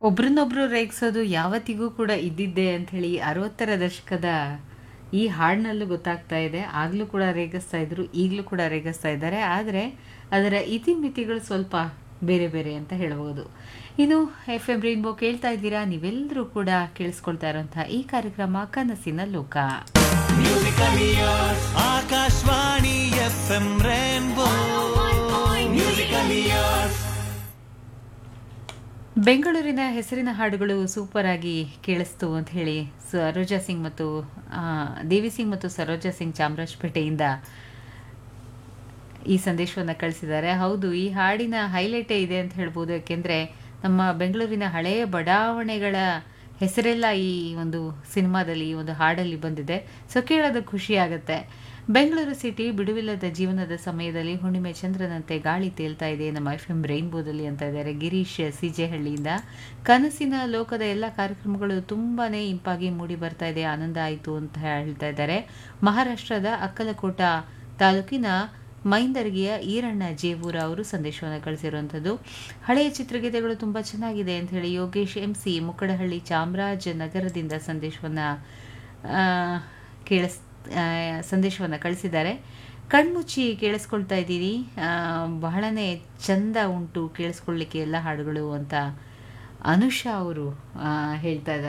ಒಬ್ರನ್ನೊಬ್ರು ರೇಗಿಸೋದು ಯಾವತ್ತಿಗೂ ಕೂಡ ಇದ್ದಿದ್ದೆ ಅಂತ ಹೇಳಿ ಅರವತ್ತರ ದಶಕದ ಈ ಹಾಡಿನಲ್ಲೂ ಗೊತ್ತಾಗ್ತಾ ಇದೆ ಆಗ್ಲೂ ಕೂಡ ರೇಗಿಸ್ತಾ ಇದ್ರು ಈಗಲೂ ಕೂಡ ರೇಗಿಸ್ತಾ ಇದ್ದಾರೆ ಆದರೆ ಅದರ ಇತಿಮಿತಿಗಳು ಸ್ವಲ್ಪ ಬೇರೆ ಬೇರೆ ಅಂತ ಹೇಳ್ಬೋದು ಇನ್ನು ಎಫ್ ಎಂ ರೈನ್ಬೋ ಕೇಳ್ತಾ ಇದ್ದೀರಾ ನೀವೆಲ್ಲರೂ ಕೂಡ ಕೇಳಿಸ್ಕೊಳ್ತಾ ಇರೋಂತಹ ಈ ಕಾರ್ಯಕ್ರಮ ಕನಸಿನ ಲೋಕ Akashvani F M Rainbow musical years ಬೆಂಗಳೂರಿನ ಹೆಸರಿನ ಹಾಡುಗಳು ಸೂಪರ್ ಆಗಿ ಕೇಳಿಸ್ತು ಅಂತ ಹೇಳಿ ಸರೋಜಾ ಸಿಂಗ್ ಮತ್ತು ಆ, ದೇವಿ ಸಿಂಗ್ ಮತ್ತು ಸರೋಜಾ ಸಿಂಗ್ ಚಾಮರಾಜಪೇಟೆಯಿಂದ ಈ ಸಂದೇಶವನ್ನು ಕಳಿಸಿದ್ದಾರೆ ಹೌದು ಈ ಹಾಡಿನ ಹೈಲೈಟೇ ಇದೆ ಅಂತ ಹೇಳ್ಬೋದು ಯಾಕೆಂದರೆ ನಮ್ಮ ಬೆಂಗಳೂರಿನ ಹಳೆಯ ಬಡಾವಣೆಗಳ ಹೆಸರೆಲ್ಲ ಈ ಒಂದು ಸಿನಿಮಾದಲ್ಲಿ ಈ ಒಂದು ಹಾಡಲ್ಲಿ ಬಂದಿದೆ ಸೊ ಕೇಳೋದು ಖುಷಿ ಆಗುತ್ತೆ ಬೆಂಗಳೂರು ಸಿಟಿ ಬಿಡುವಿಲ್ಲದ ಜೀವನದ ಸಮಯದಲ್ಲಿ ಹುಣ್ಣಿಮೆ ಚಂದ್ರನಂತೆ ಗಾಳಿ ತೇಲ್ತಾ ಇದೆ ನಮ್ಮ ಎಫ್ ಎಂ ರೈನ್ಬೋದಲ್ಲಿ ಅಂತ ಇದ್ದಾರೆ ಗಿರೀಶ್ ಸಿಜೆಹಳ್ಳಿಯಿಂದ ಕನಸಿನ ಲೋಕದ ಎಲ್ಲ ಕಾರ್ಯಕ್ರಮಗಳು ತುಂಬಾನೇ ಇಂಪಾಗಿ ಮೂಡಿ ಬರ್ತಾ ಇದೆ ಆನಂದ ಆಯಿತು ಅಂತ ಹೇಳ್ತಾ ಇದ್ದಾರೆ ಮಹಾರಾಷ್ಟ್ರದ ಅಕ್ಕಲಕೋಟ ತಾಲೂಕಿನ ಮೈಂದರ್ಗಿಯ ಈರಣ್ಣ ಜೇವೂರ ಅವರು ಸಂದೇಶವನ್ನು ಕಳಿಸಿರುವಂಥದ್ದು ಹಳೆಯ ಚಿತ್ರಗೀತೆಗಳು ತುಂಬ ಚೆನ್ನಾಗಿದೆ ಅಂತ ಹೇಳಿ ಯೋಗೇಶ್ ಎಂ ಸಿ ಮುಕ್ಕಡಹಳ್ಳಿ ಚಾಮರಾಜನಗರದಿಂದ ಸಂದೇಶವನ್ನು ಕೇಳಿಸ್ ಆ, ಸಂದೇಶವನ್ನು ಕಳಿಸಿದ್ದಾರೆ ಕಣ್ಮುಚ್ಚಿ ಕೇಳಿಸ್ಕೊಳ್ತಾ ಇದ್ದೀರಿ ಆ, ಬಹಳನೇ ಚಂದ ಉಂಟು ಕೇಳಿಸ್ಕೊಳ್ಳಿಕ್ಕೆ ಎಲ್ಲ ಹಾಡುಗಳು ಅಂತ ಅನುಷಾ ಅವರು ಆ, ಹೇಳ್ತಾ ಇದ್ದಾರೆ